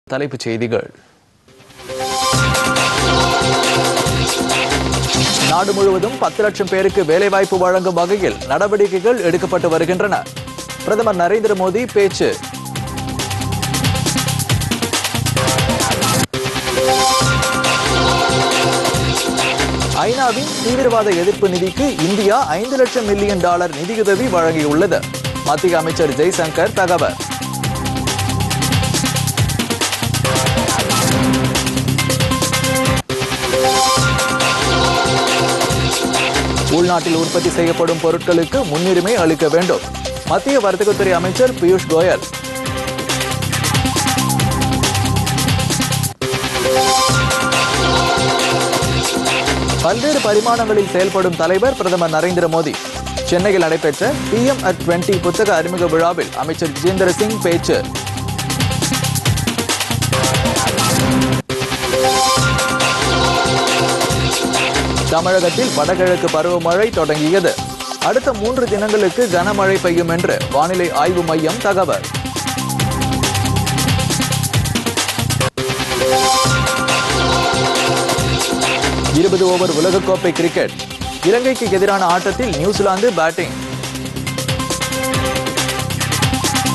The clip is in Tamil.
தலைப்புச் செய்திகள் நாடு முழுவதும் பத்து லட்சம் பேருக்கு வேலைவாய்ப்பு வழங்கும் வகையில் நடவடிக்கைகள் எடுக்கப்பட்டு வருகின்றன பிரதமர் நரேந்திர மோடி பேச்சு ஐநாவின் தீவிரவாத எதிர்ப்பு நிதிக்கு இந்தியா ஐந்து லட்சம் மில்லியன் டாலர் நிதியுதவி வழங்கியுள்ளது மத்திய அமைச்சர் ஜெய்சங்கர் தகவல் உள்நாட்டில் உற்பத்தி செய்யப்படும் பொருட்களுக்கு முன்னுரிமை அளிக்க வேண்டும் மத்திய வர்த்தகத்துறை அமைச்சர் பியூஷ் கோயல் பல்வேறு பரிமாணங்களில் செயல்படும் தலைவர் பிரதமர் நரேந்திர மோடி சென்னையில் நடைபெற்ற பிஎம் அட் டுவெண்டி புத்தக அறிமுக விழாவில் அமைச்சர் ஜிதேந்திர சிங் பேச்சு தமிழகத்தில் வடகிழக்கு பருவமழை தொடங்கியது அடுத்த மூன்று தினங்களுக்கு கனமழை பெய்யும் என்று வானிலை ஆய்வு மையம் தகவல் இருபது ஓவர் உலகக்கோப்பை கிரிக்கெட் இலங்கைக்கு எதிரான ஆட்டத்தில் நியூசிலாந்து பேட்டிங்